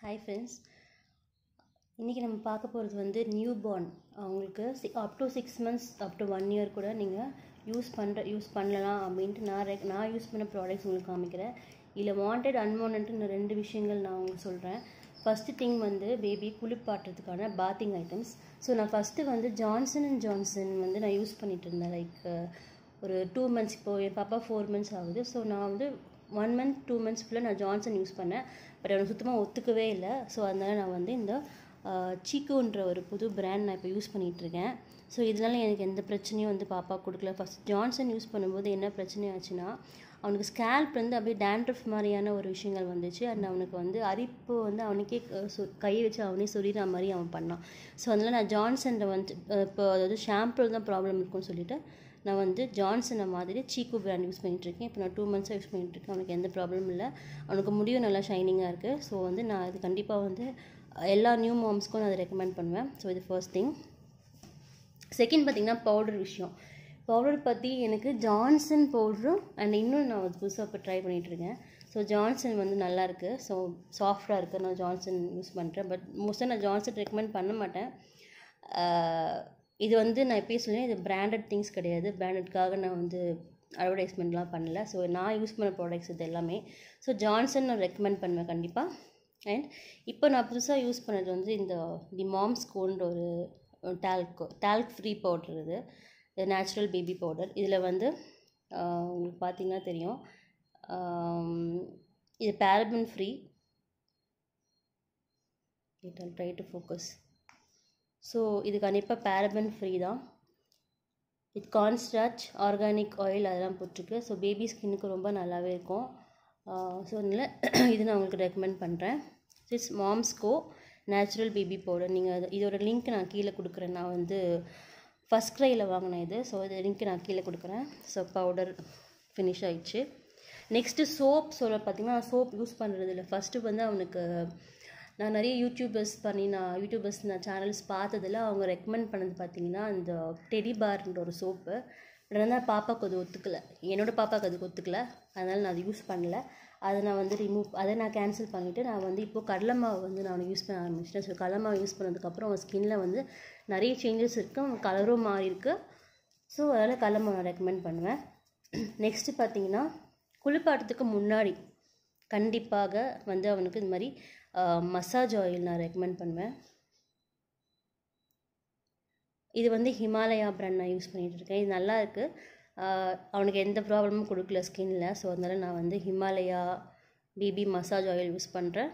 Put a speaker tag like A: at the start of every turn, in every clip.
A: hi friends இன்றைக்கி நம்ம பார்க்க போகிறது வந்து நியூ பார்ன் அவங்களுக்கு சி up to six months up to one year கூட நீங்கள் யூஸ் பண்ணுற யூஸ் பண்ணலாம் அப்படின்ட்டு நான் ரெக் நான் யூஸ் பண்ண ப்ராடக்ட்ஸ் உங்களுக்கு காமிக்கிறேன் இதில் வாண்டட் அன்வான்ட்டு ரெண்டு விஷயங்கள் நான் உங்களுக்கு சொல்கிறேன் ஃபஸ்ட்டு திங் வந்து பேபி குளிப்பாட்டுறதுக்கான பாத்திங் ஐட்டம்ஸ் ஸோ நான் ஃபஸ்ட்டு வந்து ஜான்சன் அண்ட் ஜான்சன் வந்து நான் யூஸ் பண்ணிகிட்டு இருந்தேன் லைக் ஒரு டூ மந்த்ஸ் இப்போது என் பாப்பா ஃபோர் மந்த்ஸ் ஆகுது ஸோ நான் வந்து ஒன் மந்த் டூ மந்த்ஸ் ஃபுல்லாக நான் ஜான்சன் யூஸ் பண்ணேன் பட் எனக்கு சுத்தமாக ஒத்துக்கவே இல்லை ஸோ அதனால் நான் வந்து இந்த சீக்குன்ற ஒரு புது பிராண்ட் நான் இப்போ யூஸ் பண்ணிகிட்ருக்கேன் ஸோ இதனால எனக்கு எந்த பிரச்சனையும் வந்து பாப்பா கொடுக்கல ஃபஸ்ட் ஜான்சன் யூஸ் பண்ணும்போது என்ன பிரச்சனை ஆச்சுன்னா அவனுக்கு ஸ்கேல்ப் வந்து அப்படியே டேண்ட்ரஃப் மாதிரியான ஒரு விஷயங்கள் வந்துச்சு அண்ட் அவனுக்கு வந்து அரிப்பு வந்து அவனுக்கே சொ கையை வச்சு அவனே சொரிகிற மாதிரி அவன் பண்ணான் ஸோ அதனால் நான் ஜான்சனில் வந்து இப்போ அதாவது ஷாம்பு தான் ப்ராப்ளம் இருக்கும்னு சொல்லிட்டு நான் வந்து ஜான்சனை மாதிரி சீக்கு பிராண்ட் யூஸ் பண்ணிகிட்ருக்கேன் இப்போ நான் டூ மந்த்ஸாக யூஸ் பண்ணிகிட்ருக்கேன் அவனுக்கு எந்த ப்ராப்ளமும் இல்லை அவனுக்கு முடியும் நல்லா ஷைனிங்காக இருக்குது ஸோ வந்து நான் இது கண்டிப்பாக வந்து எல்லா நியூ மாம்ஸ்க்கும் நான் அதை ரெக்கமெண்ட் பண்ணுவேன் ஸோ இது ஃபர்ஸ்ட் திங் செகண்ட் பார்த்திங்கன்னா பவுடர் விஷயம் பவுடர் பற்றி எனக்கு ஜான்சன் பவுடரும் அண்ட் இன்னும் நான் புதுசாக இப்போ ட்ரை பண்ணிகிட்ருக்கேன் ஸோ ஜான்சன் வந்து நல்லாயிருக்கு ஸோ சாஃப்டாக இருக்குது நான் ஜான்சன் யூஸ் பண்ணுறேன் பட் மோஸ்ட்டாக நான் ஜான்சன் ரெக்கமெண்ட் பண்ண மாட்டேன் இது வந்து நான் எப்பயும் சொல்லுவேன் இது பிராண்டட் திங்ஸ் கிடையாது பிராண்டட்காக நான் வந்து அட்வர்டைஸ்மெண்ட்லாம் பண்ணல ஸோ நான் யூஸ் பண்ண ப்ராடக்ட்ஸ் இது எல்லாமே ஸோ ஜான்சன் நான் ரெக்கமெண்ட் பண்ணுவேன் கண்டிப்பாக அண்ட் இப்போ நான் புதுசாக யூஸ் பண்ணது வந்து இந்த தி மாம்ஸ் கோன்ற ஒரு டால்க் டால்க் ஃப்ரீ பவுடர் இது இது நேச்சுரல் பேபி பவுடர் இதில் வந்து உங்களுக்கு பார்த்தீங்கன்னா தெரியும் இது paraben free it all try to focus so இது கண்டிப்பாக பேரபன் ஃப்ரீ தான் வித் கான்ஸ்டாச் ஆர்கானிக் ஆயில் அதெல்லாம் போட்டிருக்கு ஸோ பேபி ஸ்கின்னுக்கு ரொம்ப நல்லாவே இருக்கும் ஸோ அதனால் இது நான் உங்களுக்கு ரெக்கமெண்ட் பண்ணுறேன் it's Moms Co natural baby powder நீங்கள் அது இதோட லிங்க் நான் கீழே கொடுக்குறேன் நான் வந்து ஃபஸ்ட் க்ரையில் வாங்கினேன் இது ஸோ இது லிங்க் நான் கீழே கொடுக்குறேன் ஸோ பவுடர் ஃபினிஷ் ஆயிடுச்சு நெக்ஸ்ட்டு சோப் சொல்ல பார்த்திங்கன்னா சோப் யூஸ் பண்ணுறது இல்லை ஃபஸ்ட்டு வந்து அவனுக்கு நான் நிறைய யூடியூபர்ஸ் பண்ணி நான் யூடியூபர்ஸ் நான் சேனல்ஸ் பார்த்ததில் அவங்க ரெக்கமெண்ட் பண்ணது பார்த்தீங்கன்னா இந்த டெடி பார்ன்ற ஒரு சோப்பு ஆனால் பாப்பாவுக்கு அது ஒத்துக்கலை என்னோடய பாப்பாவுக்கு அதுக்கு ஒத்துக்கலை அதனால் நான் அது யூஸ் பண்ணல அதை நான் வந்து ரிமூவ் அதை நான் கேன்சல் பண்ணிவிட்டு நான் வந்து இப்போது கடலை மாவு வந்து நான் யூஸ் பண்ண ஆரம்பிச்சிட்டேன் ஸோ கடலை மாவு யூஸ் பண்ணதுக்கப்புறம் அவன் ஸ்கின்னில் வந்து நிறைய சேஞ்சஸ் இருக்குது அவன் கலரும் மாறி இருக்குது ஸோ அதனால் கடலை மாவு நான் ரெக்கமெண்ட் பண்ணுவேன் நெக்ஸ்ட்டு பார்த்தீங்கன்னா குளிப்பாட்டத்துக்கு முன்னாடி கண்டிப்பாக வந்து அவனுக்கு இது மாதிரி மசாஜ் ஆயில் நான் ரெக்கமெண்ட் பண்ணுவேன் இது வந்து ஹிமாலயா பிராண்ட் நான் யூஸ் பண்ணிகிட்டு இருக்கேன் இது நல்லா இருக்குது அவனுக்கு எந்த ப்ராப்ளமும் கொடுக்கல ஸ்கின்னில் ஸோ அதனால் நான் வந்து Himalaya baby massage oil use பண்ணுறேன்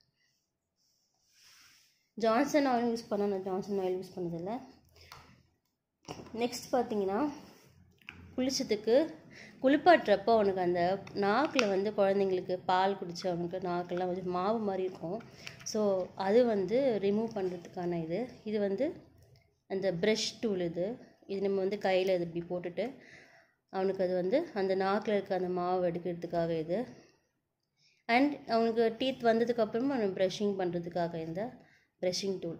A: ஜான்சன் ஆயில் யூஸ் பண்ண நான் ஜான்சன் ஆயில் யூஸ் பண்ணதில்லை நெக்ஸ்ட் பார்த்தீங்கன்னா குளிச்சதுக்கு குளிப்பாட்டுறப்போ அவனுக்கு அந்த நாக்கில் வந்து குழந்தைங்களுக்கு பால் குடித்த அவனுக்கு நாக்கெல்லாம் வந்து மாவு மாதிரி இருக்கும் ஸோ அது வந்து ரிமூவ் பண்ணுறதுக்கான இது இது வந்து அந்த ப்ரஷ் டூல் இது இது நம்ம வந்து கையில் இது இப்படி போட்டுட்டு அவனுக்கு அது வந்து அந்த நாக்கில் இருக்க அந்த மாவு எடுக்கிறதுக்காக இது அண்ட் அவனுக்கு டீத் வந்ததுக்கப்புறமா அவன் ப்ரஷிங் பண்ணுறதுக்காக இந்த ப்ரஷிங் டூல்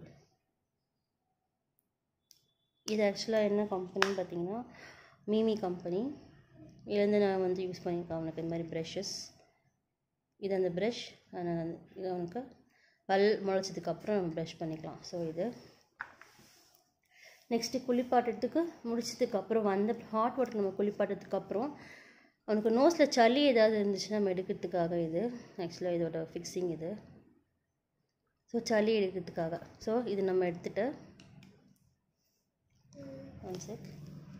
A: இது ஆக்சுவலாக என்ன கம்பெனின்னு பார்த்தீங்கன்னா மீமி கம்பெனி இதுலேருந்து நான் வந்து யூஸ் பண்ணியிருக்கேன் அவனுக்கு இந்த மாதிரி ப்ரஷஸ் இது அந்த ப்ரஷ் இது அவனுக்கு பல் முளைச்சதுக்கப்புறம் நம்ம ப்ரஷ் பண்ணிக்கலாம் ஸோ இது நெக்ஸ்ட்டு குளிப்பாட்டுறதுக்கு முடிச்சதுக்கப்புறம் வந்த ஹாட் வாட்டர் நம்ம குளிப்பாட்டுறதுக்கப்புறம் அவனுக்கு நோஸில் சளி ஏதாவது இருந்துச்சுன்னா நம்ம எடுக்கிறதுக்காக இது ஆக்சுவலாக இதோட ஃபிக்ஸிங் இது ஸோ சளி எடுக்கிறதுக்காக ஸோ இது நம்ம எடுத்துகிட்டு ஒன் செக்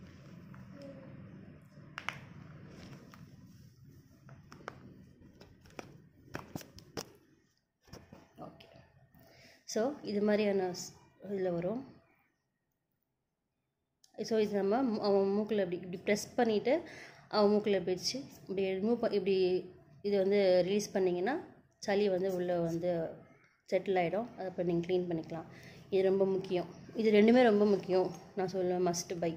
A: ஓகே ஸோ இது மாதிரியான இதில் வரும் ஸோ இது நம்ம அவன் மூக்கில் இப்படி இப்படி ப்ரெஸ் பண்ணிவிட்டு அவன் மூக்கில் பிடிச்சி இப்படி ரிமூவ் இப்படி இது வந்து ரிலீஸ் பண்ணிங்கன்னா சளி வந்து உள்ளே வந்து செட்டில் ஆகிடும் அதை இப்போ நீங்கள் க்ளீன் பண்ணிக்கலாம் இது ரொம்ப முக்கியம் இது ரெண்டுமே ரொம்ப முக்கியம் நான் சொல்லுவேன் மஸ்ட் பை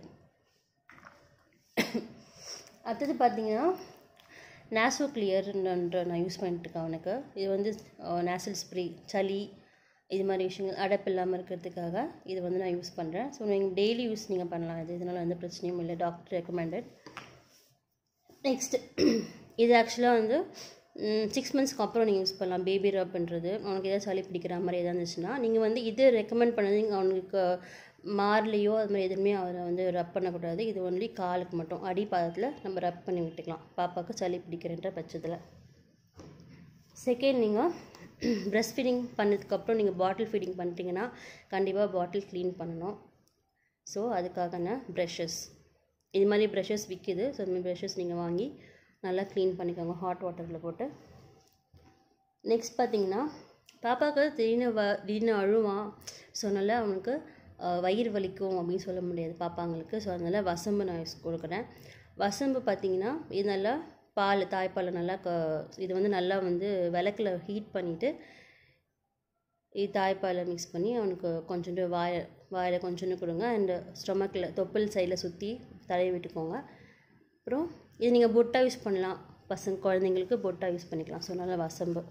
A: அடுத்தது பார்த்தீங்கன்னா நேசோ கிளியர்ன்ற நான் யூஸ் பண்ணிட்டுருக்கேன் அவனுக்கு இது வந்து நேசல் ஸ்ப்ரே சளி இது மாதிரி விஷயங்கள் அடப்பு இல்லாமல் இருக்கிறதுக்காக இது வந்து நான் யூஸ் பண்ணுறேன் ஸோ நீங்கள் டெய்லி யூஸ் நீங்கள் பண்ணலாம் இது இதனால் எந்த பிரச்சனையும் இல்லை டாக்டர் ரெக்கமெண்டட் நெக்ஸ்ட்டு இது ஆக்சுவலாக வந்து சிக்ஸ் மந்த்ஸ்க்கு அப்புறம் நீங்கள் யூஸ் பண்ணலாம் பேபி ரப்ன்றது அவனுக்கு ஏதாவது சளி பிடிக்கிற மாதிரி எதாவது இருந்துச்சுன்னா நீங்கள் வந்து இது ரெக்கமெண்ட் பண்ணது நீங்கள் அவனுக்கு மார்லேயோ அது மாதிரி எதுவுமே அவரை வந்து ரப் பண்ணக்கூடாது இது ஒன்லி காலுக்கு மட்டும் அடிப்பாதத்தில் நம்ம ரப் பண்ணி விட்டுக்கலாம் பாப்பாவுக்கு சளி பிடிக்கிறன்ற பட்சத்தில் செகண்ட் நீங்கள் ப்ரெஸ்ட் ஃபீடிங் பண்ணதுக்கப்புறம் நீங்கள் பாட்டில் ஃபீடிங் பண்ணிட்டீங்கன்னா கண்டிப்பாக பாட்டில் க்ளீன் பண்ணணும் ஸோ அதுக்காகன ப்ரஷஸ் இது மாதிரி ப்ரஷஸ் விற்கிது ஸோ இந்த மாதிரி ப்ரஷஸ் நீங்கள் வாங்கி நல்லா க்ளீன் பண்ணிக்கோங்க ஹாட் வாட்டரில் போட்டு நெக்ஸ்ட் பார்த்தீங்கன்னா பாப்பாவுக்கு திடீர்னு வ திடீர்னு அழுவான் ஸோ அதனால் அவனுக்கு அஹ், வயிறு வலிக்கும் அப்படின்னு சொல்ல முடியாது பாப்பாங்களுக்கு ஸோ அதனால் வசம்பு நான் யூஸ் கொடுக்குறேன் வசம்பு பார்த்தீங்கன்னா இது நல்லா பால் தாய்ப்பாலை நல்லா க இது வந்து நல்லா வந்து விளக்கில் ஹீட் பண்ணிவிட்டு இது தாய்ப்பாலை மிக்ஸ் பண்ணி அவனுக்கு கொஞ்சோண்டு வாய வாயில் கொஞ்சோண்டு கொடுங்க அண்டு ஸ்டொமக்கில் தொப்புள் சைடில் சுற்றி தடவி விட்டுக்கோங்க அப்புறம் இது நீங்கள் பொட்டா யூஸ் பண்ணலாம் பசங்க குழந்தைங்களுக்கு பொட்டா யூஸ் பண்ணிக்கலாம் ஸோ நல்லா வசம்பு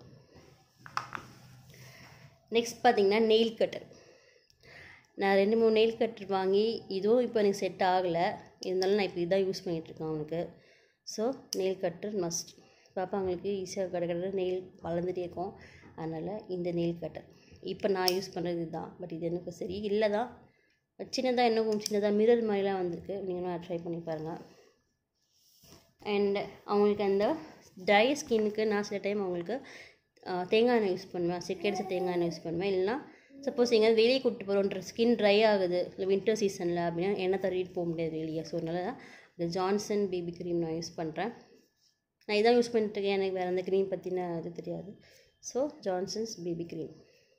A: நெக்ஸ்ட் பார்த்தீங்கன்னா நெயில் கட்டர் நான் ரெண்டு மூணு நெயில் கட்டர் வாங்கி இதுவும் இப்போ எனக்கு செட் ஆகலை இருந்தாலும் நான் இப்போ இதான் யூஸ் பண்ணிகிட்ருக்கேன் அவனுக்கு ஸோ நெயில் கட்டர் மஸ்ட் பாப்பாங்களுக்கு ஈஸியாக கடை கடை நெயில் வளர்ந்துட்டே இருக்கும் அதனால் இந்த நெயில் கட்டர் இப்போ நான் யூஸ் பண்ணுறது இதுதான் பட் இது எனக்கு சரி இல்லை தான் சின்னதாக இன்னும் சின்னதாக மிரர் மாதிரிலாம் வந்திருக்கு நீங்களும் ட்ரை பண்ணி பாருங்கள் அண்ட் அவங்களுக்கு அந்த ட்ரை ஸ்கின்னுக்கு நான் சில டைம் அவங்களுக்கு ஆஹ், தேங்காய் எண்ணெய் யூஸ் பண்ணுவேன் சிக்கடிச்ச தேங்காய் எண்ணெய் யூஸ் பண்ணுவேன் இல்லைனா சப்போஸ் எங்கேயாவது வெளியே கூப்பிட்டு போகிறோன்ற ஸ்கின் ட்ரை ஆகுது இல்லை வின்டர் சீசனில் அப்படின்னா எண்ணெய் தடவிட்டு போக முடியாது வெளியே ஸோ அதனால தான் இந்த ஜான்சன் பேபி க்ரீம் நான் யூஸ் பண்ணுறேன் நான் இதான் யூஸ் பண்ணிட்டுருக்கேன் எனக்கு வேறு அந்த க்ரீம் பற்றின இது தெரியாது so Johnson's baby cream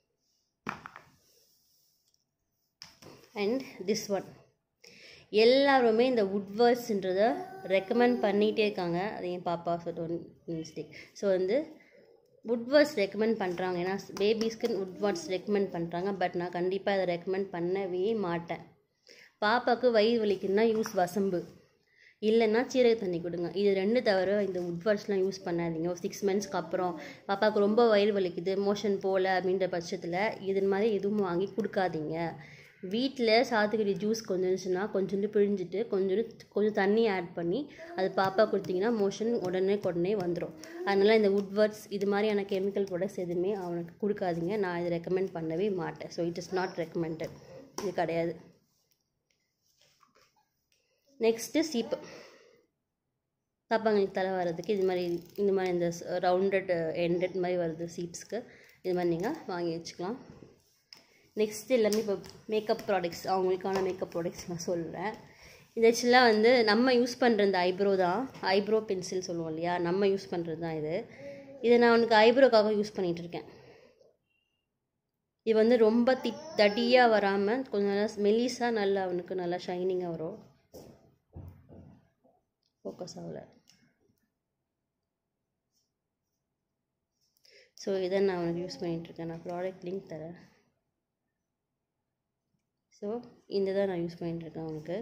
A: and this one எல்லாருமே இந்த உட்வர்ட்ஸ்ன்றத ரெக்கமெண்ட் பண்ணிகிட்டே இருக்காங்க அது என் பாப்பா சொல்லிட்டு ஒரு மிஸ்டேக் ஸோ வந்து உட்வர்ட்ஸ் ரெக்கமெண்ட் பண்ணுறாங்க ஏன்னா பேபிஸ்க்கு உட்வர்ட்ஸ் ரெக்கமெண்ட் பண்ணுறாங்க பட் நான் கண்டிப்பாக அதை ரெக்கமெண்ட் பண்ணவே மாட்டேன் பாப்பாவுக்கு வயிறு வலிக்குன்னா யூஸ் வசம்பு இல்லைன்னா சீரக தண்ணி கொடுங்க இது ரெண்டு தவிர இந்த உட்வர்ட்ஸ்லாம் யூஸ் பண்ணாதீங்க ஒரு சிக்ஸ் மந்த்ஸ்க்கு அப்புறம் பாப்பாவுக்கு ரொம்ப வயிறு வலிக்குது மோஷன் போகல அப்படின்ற பட்சத்தில் இது மாதிரி எதுவும் வாங்கி கொடுக்காதீங்க வீட்டில் சாத்துக்குடி ஜூஸ் கொஞ்சம் இருந்துச்சுன்னா கொஞ்சோண்டு பிழிஞ்சிட்டு கொஞ்சோண்டு கொஞ்சம் தண்ணி ஆட் பண்ணி அது பாப்பா கொடுத்தீங்கன்னா மோஷன் உடனே உடனே வந்துடும் அதனால் இந்த உட்வர்ட்ஸ் இது மாதிரியான கெமிக்கல் ப்ராடக்ட்ஸ் எதுவுமே அவனுக்கு கொடுக்காதீங்க நான் இது ரெக்கமெண்ட் பண்ணவே மாட்டேன் so it is not recommended இது கிடையாது நெக்ஸ்ட்டு சீப்பு பாப்பாங்களுக்கு தலை வர்றதுக்கு இது மாதிரி இந்த மாதிரி இந்த ரவுண்டட் எண்டட் மாதிரி வருது சீப்ஸ்க்கு இது மாதிரி நீங்கள் வாங்கி வச்சுக்கலாம் நெக்ஸ்ட் எல்லாமே இப்போ மேக்கப் ப்ராடக்ட்ஸ் அவங்களுக்கான மேக்கப் ப்ராடக்ட்ஸ் நான் சொல்கிறேன் இது ஆக்சுவலாக வந்து நம்ம யூஸ் பண்ணுற இந்த ஐப்ரோ தான் ஐப்ரோ பென்சில் சொல்லுவோம் இல்லையா நம்ம யூஸ் பண்ணுறது தான் இது இதை நான் அவனுக்கு ஐப்ரோக்காக யூஸ் பண்ணிகிட்டு இருக்கேன் இது வந்து ரொம்ப திக் தடியாக வராமல் கொஞ்சம் நல்லா மெலிஸாக நல்லா அவனுக்கு நல்லா ஷைனிங்காக வரும் ஃபோக்கஸ் ஆகல ஸோ இதை நான் அவனுக்கு யூஸ் பண்ணிகிட்ருக்கேன் நான் ப்ராடக்ட் லிங்க் தரேன் ஸோ இந்த தான் நான் யூஸ் பண்ணிகிட்ருக்கேன் அவனுக்கு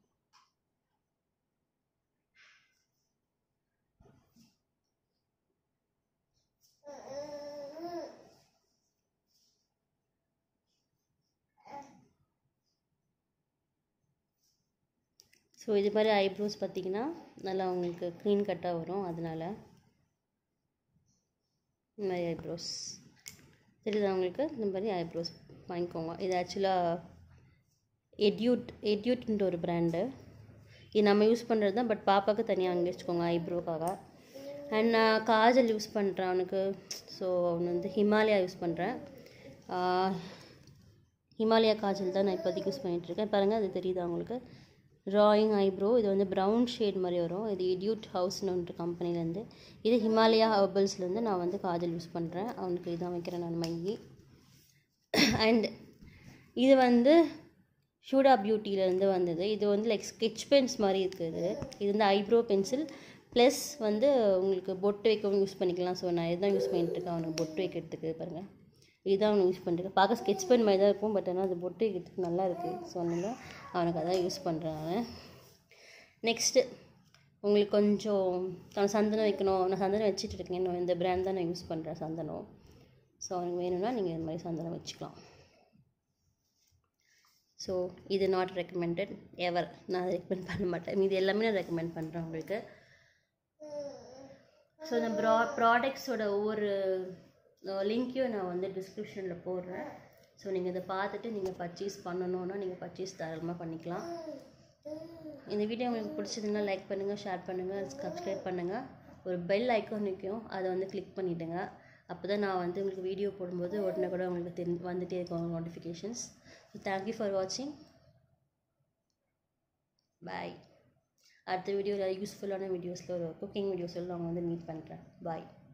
A: ஸோ இது மாதிரி ஐப்ரோஸ் பார்த்தீங்கன்னா நல்லா உங்களுக்கு க்ளீன் கட்டாக வரும் அதனால இந்த மாதிரி ஐப்ரோஸ் தெரியுதா உங்களுக்கு இந்த மாதிரி ஐப்ரோஸ் வாங்கிக்கோங்க இது ஆக்சுவலாக எட்யூட் எட்யூட்ன்ற ஒரு பிராண்டு இது நம்ம யூஸ் பண்ணுறது தான் பட் பாப்பாவுக்கு தனியாக வாங்கி வச்சுக்கோங்க ஐப்ரோக்காக அண்ட் நான் காஜல் யூஸ் பண்ணுறேன் அவனுக்கு ஸோ அவன் வந்து ஹிமாலயா யூஸ் பண்ணுறேன் ஹிமாலயா காஜல் தான் நான் இப்போதைக்கு யூஸ் பண்ணிகிட்ருக்கேன் பாருங்கள் அது தெரியுதா உங்களுக்கு ட்ராயிங் ஐப்ரோ இது வந்து ப்ரௌன் ஷேட் மாதிரி வரும் இது இடியூட் ஹவுஸ்னு ஒன்று கம்பெனிலேருந்து இது ஹிமாலயா ஹர்பல்ஸ்லேருந்து நான் வந்து காஜல் யூஸ் பண்ணுறேன் அவனுக்கு இதான் வைக்கிறேன் நான் மையி அண்ட் இது வந்து ஷூடா பியூட்டிலேருந்து வந்தது இது வந்து லைக் ஸ்கெட்ச் பென்ஸ் மாதிரி இருக்குது இது வந்து ஐப்ரோ பென்சில் ப்ளஸ் வந்து உங்களுக்கு பொட்டு வைக்கவும் யூஸ் பண்ணிக்கலாம் ஸோ நான் இதுதான் யூஸ் பண்ணிட்டுருக்கேன் அவனுக்கு பொட்டு வைக்கிறதுக்கு பாருங்கள் இதுதான் அவனுக்கு யூஸ் பண்ணிருக்கேன் பார்க்க ஸ்கெட்ச் பென் மாதிரி தான் இருக்கும் பட் ஆனால் அது பொட்டு வைக்கிறதுக்கு நல்லா இருக்குது ஸோ அதனால் அவனுக்கு அதான் யூஸ் பண்ணுறேன் அவன் நெக்ஸ்ட்டு உங்களுக்கு கொஞ்சம் நான் சந்தனம் வைக்கணும் நான் சந்தனம் வச்சுட்டு இருக்கேன் இன்னும் இந்த பிராண்ட் தான் நான் யூஸ் பண்ணுறேன் சந்தனம் ஸோ அவனுக்கு வேணும்னா நீங்கள் இந்த மாதிரி சந்தனம் வச்சுக்கலாம் ஸோ இது நாட் ரெக்கமெண்டட் எவர் நான் ரெக்கமெண்ட் பண்ண மாட்டேன் இது எல்லாமே நான் ரெக்கமெண்ட் பண்ணுறேன் உங்களுக்கு ஸோ இந்த ப்ரா ப்ராடக்ட்ஸோட ஒவ்வொரு லிங்க்கையும் நான் வந்து டிஸ்கிரிப்ஷனில் போடுறேன் ஸோ நீங்கள் இதை பார்த்துட்டு நீங்கள் பர்ச்சேஸ் பண்ணணுன்னா நீங்கள் பர்ச்சேஸ் தாராளமாக பண்ணிக்கலாம் இந்த வீடியோ உங்களுக்கு பிடிச்சதுன்னா லைக் பண்ணுங்கள் ஷேர் பண்ணுங்கள் சப்ஸ்கிரைப் பண்ணுங்கள் ஒரு பெல் ஐக்கான் நிற்கும் அதை வந்து கிளிக் பண்ணிவிடுங்க அப்போ தான் நான் வந்து உங்களுக்கு வீடியோ போடும்போது உடனே கூட உங்களுக்கு தெரி வந்துகிட்டே இருக்கும் நோட்டிஃபிகேஷன்ஸ் ஸோ தேங்க்யூ ஃபார் வாட்சிங் பாய் அடுத்த வீடியோவில் யூஸ்ஃபுல்லான வீடியோஸில் ஒரு குக்கிங் வீடியோஸில் நான் வந்து மீட் பண்ணுறேன் பாய்